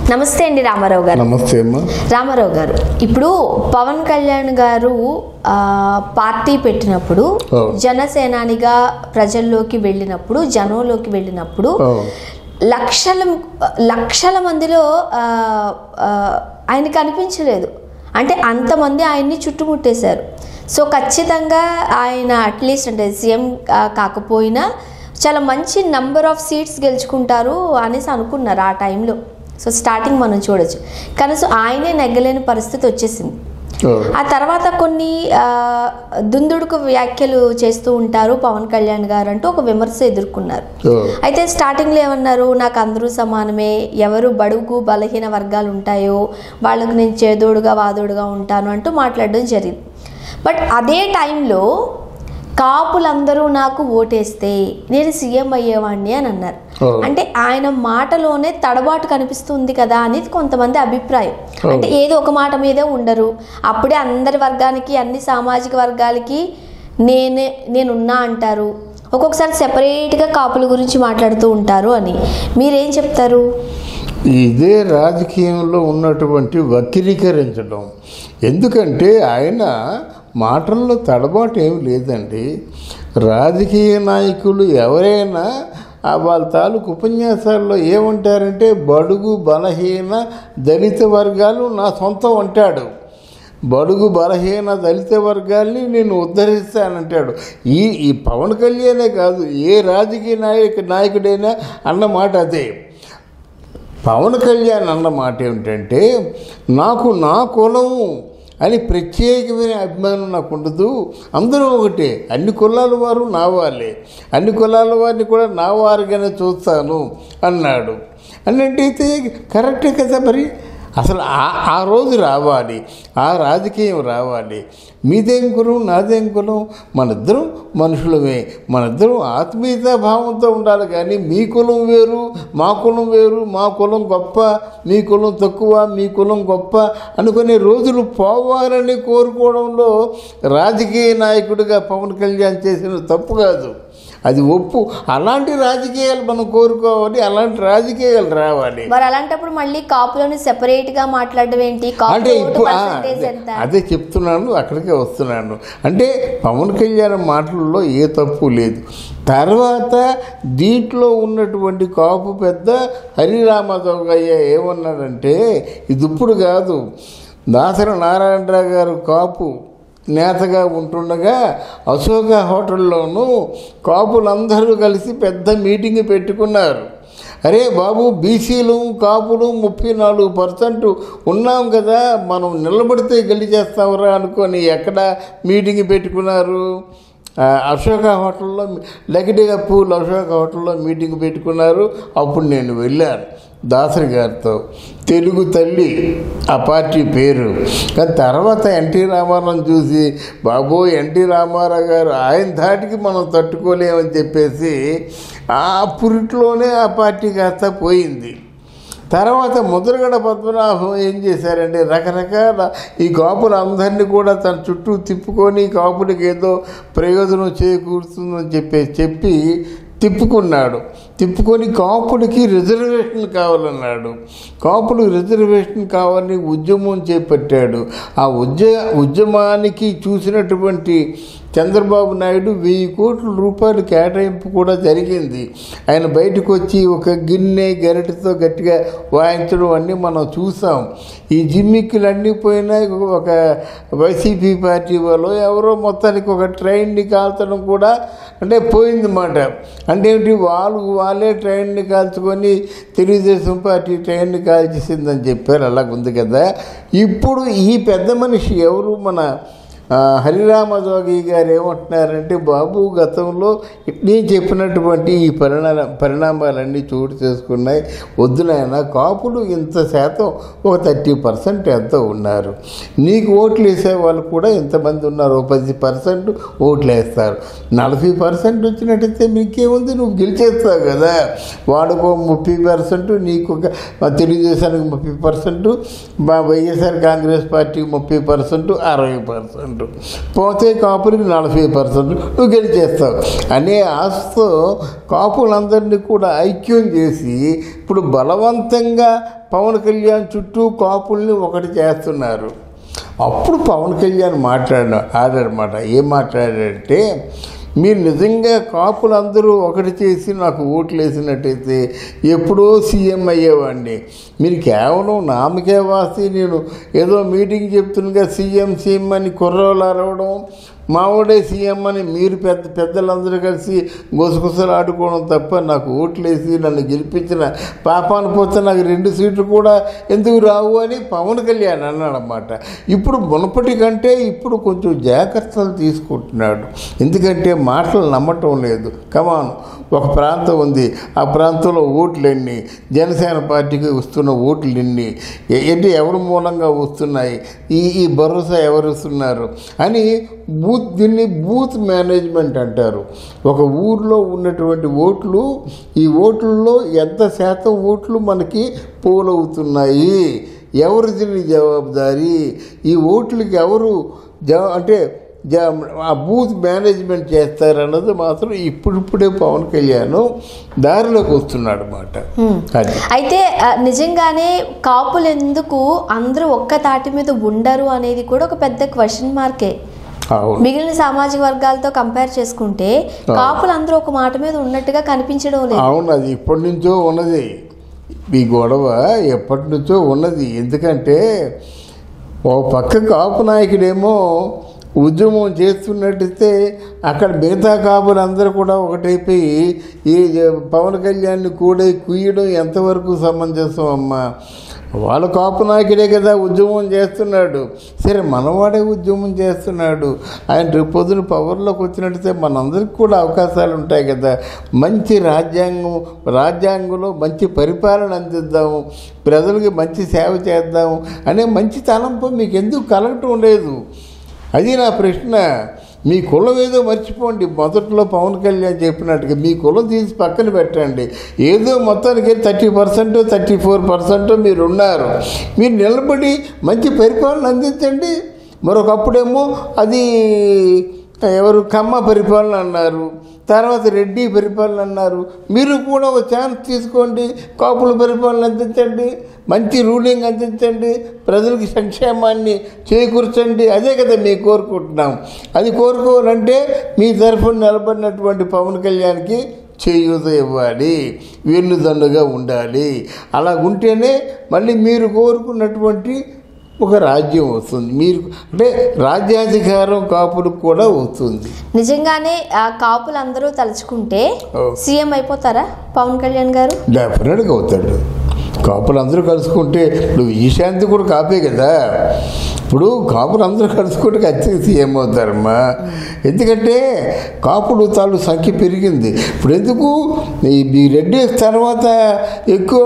నమస్తే అండి రామారావు గారు నమస్తే అమ్మా రామారావు గారు ఇప్పుడు పవన్ కళ్యాణ్ గారు ఆ, పార్టీ పెట్టినప్పుడు ఓ. జనసేనానిగా ప్రజల్లోకి వెళ్ళినప్పుడు జనంలోకి వెళ్ళినప్పుడు ఓ. లక్షల లక్షల మందిలో ఆ, ఆ, ఆయన కనిపించలేదు అంటే అంతమంది ఆయన్ని చుట్టుముట్టేశారు సో ఖచ్చితంగా ఆయన అట్లీస్ట్ అంటే సీఎం కాకపోయినా చాలా మంచి నంబర్ ఆఫ్ సీట్స్ గెలుచుకుంటారు అనేసి అనుకున్నారు ఆ టైంలో సో స్టార్టింగ్ మనం చూడొచ్చు కానీ సో ఆయనే నెగ్గలేని పరిస్థితి వచ్చేసింది ఓ. ఆ తర్వాత కొన్ని ఆ, దుందుడుకు వ్యాఖ్యలు చేస్తూ ఉంటారు పవన్ కళ్యాణ్ గారు అంటూ ఒక విమర్శ ఎదుర్కొన్నారు ఓ. అయితే స్టార్టింగ్లో ఏమన్నారు నాకు అందరూ సమానమే ఎవరు బడుగు బలహీన వర్గాలు ఉంటాయో వాళ్ళకు నేను చేదోడుగా వాదోడుగా ఉంటాను అంటూ మాట్లాడడం జరిగింది బట్ అదే టైంలో కాపులందరూ నాకు ఓటేస్తే నేను సీఎం అయ్యేవాడిని అని అన్నారు ఓ. అంటే ఆయన మాటలోనే తడబాటు కనిపిస్తుంది కదా అనేది కొంతమంది అభిప్రాయం ఓ. అంటే ఏదో ఒక మాట మీదే ఉండరు అప్పుడే అందరి వర్గానికి అన్ని సామాజిక వర్గాలకి నేనే నేనున్నా అంటారు ఒక్కొక్కసారి సెపరేట్గా కాపుల గురించి మాట్లాడుతూ ఉంటారు అని మీరేం చెప్తారు ఇదే రాజకీయంలో ఉన్నటువంటి వక్రీకరించడం ఎందుకంటే ఆయన మాటల్లో తడబాటు ఏమి లేదండి రాజకీయ నాయకులు ఎవరైనా ఆ వాళ్ళ తాలూకు ఉపన్యాసాల్లో ఏమంటారంటే బడుగు బలహీన దళిత వర్గాలు నా సొంతం అంటాడు బడుగు బలహీన దళిత వర్గాల్ని నేను ఉద్ధరిస్తానంటాడు ఈ ఈ పవన్ కళ్యాణే కాదు ఏ రాజకీయ నాయక నాయకుడైనా అన్న మాట అదే పవన్ కళ్యాణ్ అన్న మాట ఏమిటంటే నాకు నా కులము అని ప్రత్యేకమైన అభిమానం నాకు ఉండదు అందరూ ఒకటే అన్ని కులాల వారు నా వాళ్ళే అన్ని కులాల వారిని కూడా నా వారిగానే చూస్తాను అన్నాడు అన్నట్టయితే కరెక్టే కదా మరి అసలు ఆ ఆ రోజు రావాలి ఆ రాజకీయం రావాలి మీదేం కులం నాదేం కులం మనిద్దరం మనుషులమే మనిద్దరం ఆత్మీయతా భావంతో ఉండాలి కానీ మీ కులం వేరు మా కులం వేరు మా కులం గొప్ప మీ కులం తక్కువ మీ కులం గొప్ప అనుకునే రోజులు పోవాలని కోరుకోవడంలో రాజకీయ నాయకుడిగా పవన్ కళ్యాణ్ చేసిన తప్పు కాదు అది ఒప్పు అలాంటి రాజకీయాలు మనం కోరుకోవాలి అలాంటి రాజకీయాలు రావాలి మరి అలాంటప్పుడు మళ్ళీ కాపులను సెపరేట్ గా మాట్లాడడం ఏంటి కాపు అంటే ఓటు ఇప్పుడు ఆ, పర్సంటేజ్ అదే- ఎంత అదే చెప్తున్నాను అక్కడికే వస్తున్నాను అంటే పవన్ కళ్యాణ్ మాటల్లో ఏ తప్పు లేదు తర్వాత దీంట్లో ఉన్నటువంటి కాపు పెద్ద హరిరామదోగయ్య ఏమన్నాడంటే ఇది ఇప్పుడు కాదు దాసరి నారాయణరావు గారు కాపు నేతగా ఉంటుండగా అశోక హోటల్లోనూ కాపులందరూ కలిసి పెద్ద మీటింగ్ పెట్టుకున్నారు అరే బాబు బీసీలు కాపులు ముప్పై నాలుగు పర్సెంట్ ఉన్నాం కదా మనం నిలబడితే గెలిచేస్తామరా అనుకొని ఎక్కడ మీటింగ్ పెట్టుకున్నారు ఆ, అశోక హోటల్లో లకిడిగా పూల్ అశోక హోటల్లో మీటింగ్ పెట్టుకున్నారు అప్పుడు నేను వెళ్ళాను దాసరి గారితో తెలుగు తల్లి ఆ పార్టీ పేరు కానీ తర్వాత ఎన్టీ రామారావు చూసి బాబోయ్ ఎన్టీ రామారావు గారు ఆయన ధాటికి మనం తట్టుకోలేమని చెప్పేసి ఆ పురిట్లోనే ఆ పార్టీ కాస్త పోయింది తర్వాత ముద్రగడ పద్మనాభం ఏం చేశారంటే రకరకాల ఈ కాపులందరినీ కూడా తన చుట్టూ తిప్పుకొని కాపులకి ఏదో ప్రయోజనం చేకూరుతుందని చెప్పేసి చెప్పి తిప్పుకున్నాడు తిప్పుకొని కాపులకి రిజర్వేషన్ కావాలన్నాడు కాపులు రిజర్వేషన్ కావాలని ఉద్యమం చేపట్టాడు ఆ ఉద్య ఉద్యమానికి చూసినటువంటి చంద్రబాబు నాయుడు వెయ్యి కోట్ల రూపాయలు కేటాయింపు కూడా జరిగింది ఆయన బయటకు వచ్చి ఒక గిన్నె గరిటెతో గట్టిగా వాయించడం అన్నీ మనం చూసాం ఈ జిమ్మిక్కులు అన్నీ పోయినాయి ఒక వైసీపీ పార్టీ వాళ్ళు ఎవరో మొత్తానికి ఒక ట్రైన్ని కాల్చడం కూడా అంటే పోయిందన్నమాట అంటే ఏమిటి వాళ్ళు వాళ్ళే ట్రైన్ని కాల్చుకొని తెలుగుదేశం పార్టీ ట్రైన్ని కాల్చేసిందని చెప్పారు అలాగుంది కదా ఇప్పుడు ఈ పెద్ద మనిషి ఎవరు మన ఆ, హరిరామ జోగి గారు ఏమంటున్నారంటే బాబు గతంలో నేను చెప్పినటువంటి ఈ పరిణామ పరిణామాలన్నీ చోటు చేసుకున్నాయి వద్దునైనా కాపులు ఇంత శాతం ఒక థర్టీ పర్సెంట్ ఎంతో ఉన్నారు నీకు ఓట్లు వేసే వాళ్ళు కూడా ఎంతమంది ఉన్నారు ఒక పది పర్సెంట్ ఓట్లు వేస్తారు నలభై పర్సెంట్ వచ్చినట్టయితే మీకేముంది నువ్వు గెలిచేస్తావు కదా వాడుకో ముప్పై పర్సెంట్ నీకు ఒక మా తెలుగుదేశానికి ముప్పై పర్సెంట్ మా వైఎస్ఆర్ కాంగ్రెస్ పార్టీకి ముప్పై పర్సెంట్ అరవై పర్సెంట్ పర్సెంట్ పోతే కాపులకి నలభై పర్సెంట్ నువ్వు గెలిచేస్తావు అనే ఆశతో కాపులందరినీ కూడా ఐక్యం చేసి ఇప్పుడు బలవంతంగా పవన్ కళ్యాణ్ చుట్టూ కాపుల్ని ఒకటి చేస్తున్నారు అప్పుడు పవన్ కళ్యాణ్ మాట్లాడిన ఆడాడనమాట ఏం మాట్లాడాడంటే మీరు నిజంగా కాపులందరూ ఒకటి చేసి నాకు ఓట్లు వేసినట్టయితే ఎప్పుడో సీఎం అయ్యేవాడిని మీరు కేవలం నామకే వాసి నేను ఏదో మీటింగ్ చెప్తుండగా సీఎం సీఎం అని కుర్రోళ్ళు అరవడం మావాడే సీఎం అని మీరు పెద్ద పెద్దలందరూ కలిసి గుసగుసలు ఆడుకోవడం తప్ప నాకు ఓట్లేసి నన్ను గెలిపించిన పాపాను పోతే నాకు రెండు సీట్లు కూడా ఎందుకు రావు అని పవన్ కళ్యాణ్ అన్నాడన్నమాట ఇప్పుడు మునపటి కంటే ఇప్పుడు కొంచెం జాగ్రత్తలు తీసుకుంటున్నాడు ఎందుకంటే మాటలు నమ్మటం లేదు కమాన్ ఒక ప్రాంతం ఉంది ఆ ప్రాంతంలో ఓట్లు ఎన్ని జనసేన పార్టీకి వస్తున్న ఓట్లు ఎన్ని ఏ- ఏంటి ఎవరి మూలంగా వస్తున్నాయి ఈ ఈ భరోసా ఎవరు ఇస్తున్నారు అని బూత్ దీన్ని బూత్ మేనేజ్మెంట్ అంటారు ఒక ఊర్లో ఉన్నటువంటి ఓట్లు ఈ ఓట్లలో ఎంత శాతం ఓట్లు మనకి పోలవుతున్నాయి ఎవరు దీని జవాబుదారీ ఈ ఓట్లకి ఎవరు జవా అంటే జ ఆ బూత్ మేనేజ్మెంట్ చేస్తారన్నది మాత్రం ఇప్పుడిప్పుడే పవన్ కళ్యాణ్ దారిలోకి వస్తున్నాడు అన్నమాట అది అయితే ఆ, నిజంగానే కాపులు ఎందుకు అందరూ ఒక్క తాటి మీద ఉండరు అనేది కూడా ఒక పెద్ద క్వశ్చన్ మార్కే అవును మిగిలిన సామాజిక వర్గాలతో కంపేర్ చేసుకుంటే కాపులు అందరూ ఒక మాట మీద ఉన్నట్టుగా కనిపించడం లేదు అవును అది ఇప్పటి నుంచో ఉన్నది ఈ గొడవ ఎప్పటి నుంచో ఉన్నది ఎందుకంటే ఓ పక్క కాపు నాయకుడేమో ఉద్యమం చేస్తున్నట్టయితే అక్కడ మిగతా కాపులు అందరూ కూడా ఒకటైపోయి ఈ పవన్ కళ్యాణ్ని కూడా కుయ్యడం ఎంతవరకు సమంజసం అమ్మా వాళ్ళ కాపు నాయకుడే కదా ఉద్యమం చేస్తున్నాడు సరే మనవాడే ఉద్యమం చేస్తున్నాడు ఆయన రేపు పొద్దున పవర్లోకి వచ్చినట్టయితే మనందరికి కూడా అవకాశాలు ఉంటాయి కదా మంచి రాజ్యాంగం రాజ్యాంగంలో మంచి పరిపాలన అందిద్దాము ప్రజలకి మంచి సేవ చేద్దాము అనే మంచి తలంపు మీకు ఎందుకు కలగటం లేదు అది నా ప్రశ్న మీ కులం ఏదో మర్చిపోండి మొదట్లో పవన్ కళ్యాణ్ చెప్పినట్టుగా మీ కులం తీసి పక్కన పెట్టండి ఏదో మొత్తానికి thirty percent thirty four percent మీరు ఉన్నారు మీరు నిలబడి మంచి పరిపాలన అందించండి మరొకప్పుడేమో అది ఎవరు కమ్మ పరిపాలన అన్నారు తర్వాత రెడ్డి పరిపాలన అన్నారు మీరు కూడా ఒక ఛాన్స్ తీసుకోండి కాపుల పరిపాలన అందించండి మంచి రూలింగ్ అందించండి ప్రజలకి సంక్షేమాన్ని చేకూర్చండి అదే కదా మేము కోరుకుంటున్నాం అది కోరుకోవాలంటే మీ తరఫున నిలబడినటువంటి పవన్ కళ్యాణ్కి చేయూత ఇవ్వాలి వెన్నుదన్నుగా ఉండాలి అలా ఉంటేనే మళ్ళీ మీరు కోరుకున్నటువంటి ఒక రాజ్యం వస్తుంది మీరు అంటే రాజ్యాధికారం కాపులకు కూడా వస్తుంది నిజంగానే ఆ కాపులు అందరూ తలుచుకుంటే ఓ. సీఎం అయిపోతారా పవన్ కళ్యాణ్ గారు డెఫినెట్గా అవుతాడు కాపులు అందరూ కలుసుకుంటే ఇప్పుడు ఈశాంతి కూడా కాపే కదా ఇప్పుడు కాపులు అందరూ కలుసుకుంటే ఖచ్చితంగా సీఎం అవుతారమ్మా ఎందుకంటే కాపులు తాలూ సంఖ్య పెరిగింది ఇప్పుడు ఎందుకు ఈ ఈ రెడ్డి తర్వాత ఎక్కువ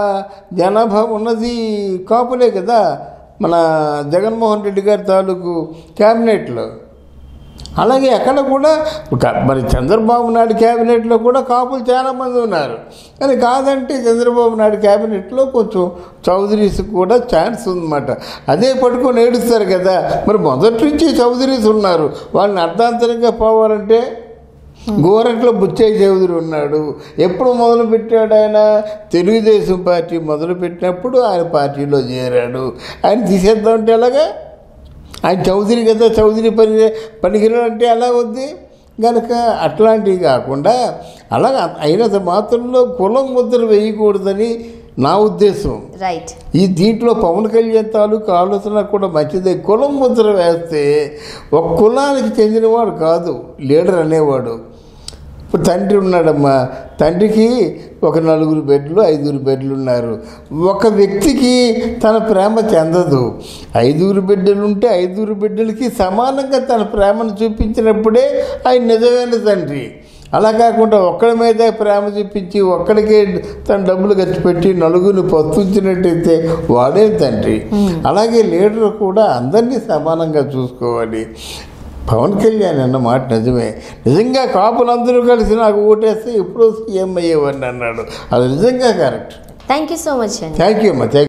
జనాభా ఉన్నది కాపులే కదా మన జగన్మోహన్ రెడ్డి గారి తాలూకు క్యాబినెట్లో అలాగే అక్కడ కూడా ఒక- మరి చంద్రబాబు నాయుడు క్యాబినెట్లో కూడా కాపులు చాలామంది ఉన్నారు కానీ కాదంటే చంద్రబాబు నాయుడు క్యాబినెట్లో కొంచెం చౌదరీస్ కూడా ఛాన్స్ ఉందన్నమాట అదే పట్టుకొని ఏడుస్తారు కదా మరి మొదటి నుంచి చౌదరీస్ ఉన్నారు వాళ్ళని అర్ధాంతరంగా పోవాలంటే గోరంట్లో బుచ్చయ్య చౌదరి ఉన్నాడు ఎప్పుడు మొదలు పెట్టాడు ఆయన తెలుగుదేశం పార్టీ మొదలు పెట్టినప్పుడు ఆయన పార్టీలో చేరాడు ఆయన తీసేద్దామంటే ఎలాగా ఆయన చౌదరి కదా చౌదరి పని పనికిరాడు అంటే ఎలా వద్ది కనుక అట్లాంటివి కాకుండా అలాగ అయినంత మాత్రంలో కులం ముద్ర వేయకూడదని నా ఉద్దేశం రైట్ ఈ దీంట్లో పవన్ కళ్యాణ్ తాలూకు ఆలోచన కూడా మంచిదే కులం ముద్ర వేస్తే ఒక కులానికి చెందినవాడు కాదు లీడర్ అనేవాడు ఇప్పుడు తండ్రి ఉన్నాడమ్మా తండ్రికి ఒక నలుగురు బెడ్లు ఐదుగురు బెడ్లు ఉన్నారు ఒక వ్యక్తికి తన ప్రేమ చెందదు ఐదుగురు బిడ్డలు ఉంటే ఐదుగురు బిడ్డలకి సమానంగా తన ప్రేమను చూపించినప్పుడే ఆయన నిజమైన తండ్రి అలా కాకుండా ఒక్కడి మీద ప్రేమ చూపించి ఒక్కడికే తన డబ్బులు ఖర్చు పెట్టి నలుగురిని పస్తుంచినట్టయితే వాడే తండ్రి అలాగే లీడర్ కూడా అందరినీ సమానంగా చూసుకోవాలి పవన్ కళ్యాణ్ అన్న మాట నిజమే నిజంగా కాపులందరూ కలిసి నాకు ఓటేస్తే ఎప్పుడో సీఎం అయ్యేవాడిని అన్నాడు అది నిజంగా correct thank you so much అండి థ్యాంక్ యూ అమ్మా థ్యాంక్